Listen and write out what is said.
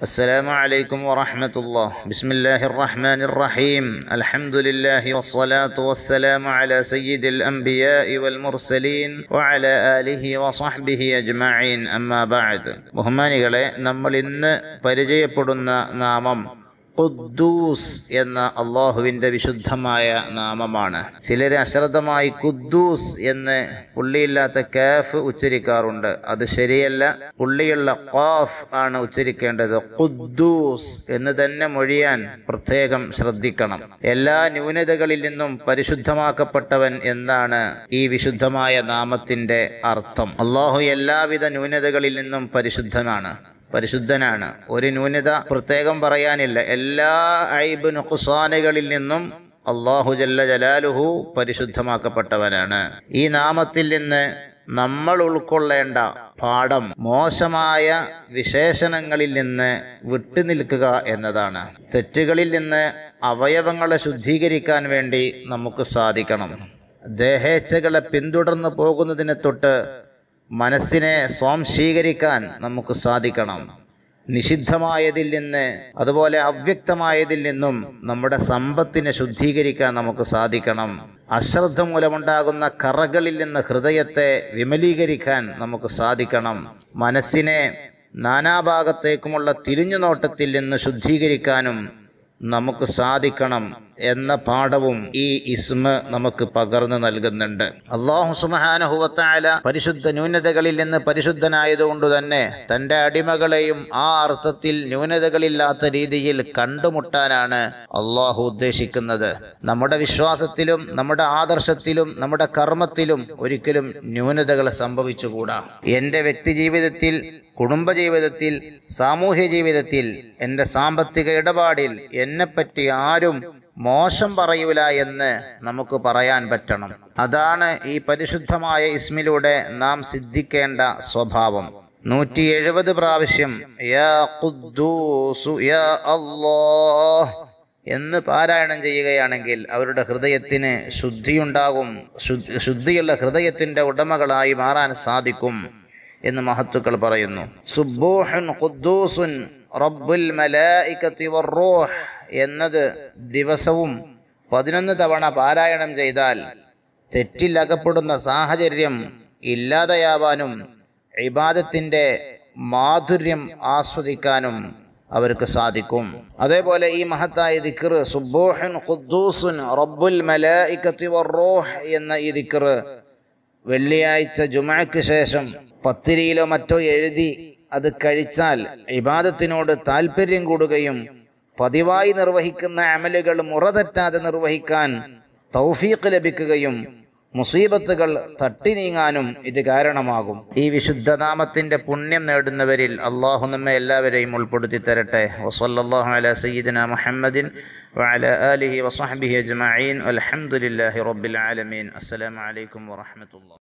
السلام عليكم ورحمة الله بسم الله الرحمن الرحيم الحمد لله والصلاة والسلام على سيد الأنبياء والمرسلين وعلى آله وصحبه أجمعين أما بعد ബഹുമാനികളെ നമ്മൾ ഇന്ന് പരിചയപ്പെടുന്ന നാമം ഖുദ്ദൂസ് എന്ന അള്ളാഹുവിൻ്റെ വിശുദ്ധമായ നാമമാണ് ചിലർ അശ്രദ്ധമായി ഖുദ്ദൂസ് എന്ന് പുള്ളിയില്ലാത്ത കാഫ് ഉച്ചരിക്കാറുണ്ട് അത് ശരിയല്ല പുള്ളിയുള്ള ഖാഫ് ആണ് ഉച്ചരിക്കേണ്ടത് ഖുദ്ദൂസ് എന്ന് തന്നെ മൊഴിയാൻ പ്രത്യേകം ശ്രദ്ധിക്കണം എല്ലാ ന്യൂനതകളിൽ നിന്നും പരിശുദ്ധമാക്കപ്പെട്ടവൻ എന്നാണ് ഈ വിശുദ്ധമായ നാമത്തിന്റെ അർത്ഥം അള്ളാഹു എല്ലാവിധ ന്യൂനതകളിൽ നിന്നും പരിശുദ്ധനാണ് പരിശുദ്ധനാണ് ഒരു ന്യൂനത പ്രത്യേകം പറയാനില്ല എല്ലാ ഐബ് നുഖ്സാനുകളിൽ നിന്നും അള്ളാഹു ജല്ല ജലാലുഹു പരിശുദ്ധമാക്കപ്പെട്ടവനാണ് ഈ നാമത്തിൽ നിന്ന് നമ്മൾ ഉൾക്കൊള്ളേണ്ട പാഠം മോശമായ വിശേഷണങ്ങളിൽ നിന്ന് വിട്ടുനിൽക്കുക എന്നതാണ് തെറ്റുകളിൽ നിന്ന് അവയവങ്ങളെ ശുദ്ധീകരിക്കാൻ വേണ്ടി നമുക്ക് സാധിക്കണം ദേഹേച്ഛകളെ പിന്തുടർന്നു പോകുന്നതിനെ തൊട്ട് മനസ്സിനെ സ്വാംശീകരിക്കാൻ നമുക്ക് സാധിക്കണം നിഷിദ്ധമായതിൽ നിന്ന് അതുപോലെ അവ്യക്തമായതിൽ നിന്നും നമ്മുടെ സമ്പത്തിനെ ശുദ്ധീകരിക്കാൻ നമുക്ക് സാധിക്കണം അശ്രദ്ധ മൂലമുണ്ടാകുന്ന കറകളിൽ നിന്ന് ഹൃദയത്തെ വിമലീകരിക്കാൻ നമുക്ക് സാധിക്കണം മനസ്സിനെ നാനാഭാഗത്തേക്കുമുള്ള തിരിഞ്ഞുനോട്ടത്തിൽ നിന്ന് ശുദ്ധീകരിക്കാനും നമുക്ക് സാധിക്കണം എന്ന പാഠവും ഈ ഇസ്മ നമുക്ക് പകർന്നു നൽകുന്നുണ്ട് അള്ളാഹു സുമഹാനഹുവത്തായ പരിശുദ്ധ ന്യൂനതകളിൽ നിന്ന് പരിശുദ്ധനായതുകൊണ്ട് തന്നെ തൻ്റെ അടിമകളെയും ആ അർത്ഥത്തിൽ ന്യൂനതകളില്ലാത്ത രീതിയിൽ കണ്ടുമുട്ടാനാണ് അള്ളാഹു ഉദ്ദേശിക്കുന്നത് നമ്മുടെ വിശ്വാസത്തിലും നമ്മുടെ ആദർശത്തിലും നമ്മുടെ കർമ്മത്തിലും ഒരിക്കലും ന്യൂനതകൾ സംഭവിച്ചുകൂടാ എൻ്റെ വ്യക്തി ജീവിതത്തിൽ കുടുംബജീവിതത്തിൽ സാമൂഹ്യ ജീവിതത്തിൽ എൻ്റെ സാമ്പത്തിക ഇടപാടിൽ എന്നെപ്പറ്റി ആരും മോശം പറയൂല എന്ന് നമുക്ക് പറയാൻ പറ്റണം അതാണ് ഈ പരിശുദ്ധമായ ഇസ്മിലൂടെ നാം സിദ്ധിക്കേണ്ട സ്വഭാവം നൂറ്റി എഴുപത് പ്രാവശ്യം യാ ഖുദ്ദൂസു യാ അല്ലാഹ് എന്ന് പാരായണം ചെയ്യുകയാണെങ്കിൽ അവരുടെ ഹൃദയത്തിന് ശുദ്ധിയുണ്ടാകും ശുദ്ധ- ശുദ്ധിയുള്ള ഹൃദയത്തിൻ്റെ ഉടമകളായി മാറാൻ സാധിക്കും എന്ന് മഹത്തുക്കൾ പറയുന്നു സുബ്ബൂഹുൻ ഖുദ്ദൂസുൻ റബ്ബുൽ മലായികത്തി വറൂഹ് എന്നത് ദിവസവും പതിനൊന്ന് തവണ പാരായണം ചെയ്താൽ തെറ്റിൽ അകപ്പെടുന്ന സാഹചര്യം ഇല്ലാതെയാവാനും ഇബാദത്തിൻ്റെ മാധുര്യം ആസ്വദിക്കാനും അവർക്ക് സാധിക്കും അതേപോലെ ഈ മഹത്തായ ദിക്ർ സുബ്ബൂഹുൻ ഖുദ്ദൂസുൻ റബ്ബുൽ മലായികത്തി വറൂഹ് എന്ന ഈ ദിക്ർ വെള്ളിയാഴ്ച ജുമയ്ക്ക് ശേഷം പത്തിരിയിലോ മറ്റോ എഴുതി അത് കഴിച്ചാൽ ഇബാദത്തിനോട് താല്പര്യം കൂടുകയും പതിവായി നിർവഹിക്കുന്ന അമലുകൾ മുറതെറ്റാതെ നിർവഹിക്കാൻ തൗഫീഖ് ലഭിക്കുകയും മുസീബത്തുകൾ തട്ടി നീങ്ങാനും ഇത് കാരണമാകും ഈ വിശുദ്ധ നാമത്തിന്റെ പുണ്യം നേടുന്നവരിൽ അള്ളാഹു നമ്മെ എല്ലാവരെയും ഉൾപ്പെടുത്തി തരട്ടെ വസല്ലല്ലാഹു അലാ സയ്യിദിന മുഹമ്മദിൻ وعلى آله وصحبه أجمعين والحمد لله رب العالمين السلام عليكم ورحمة الله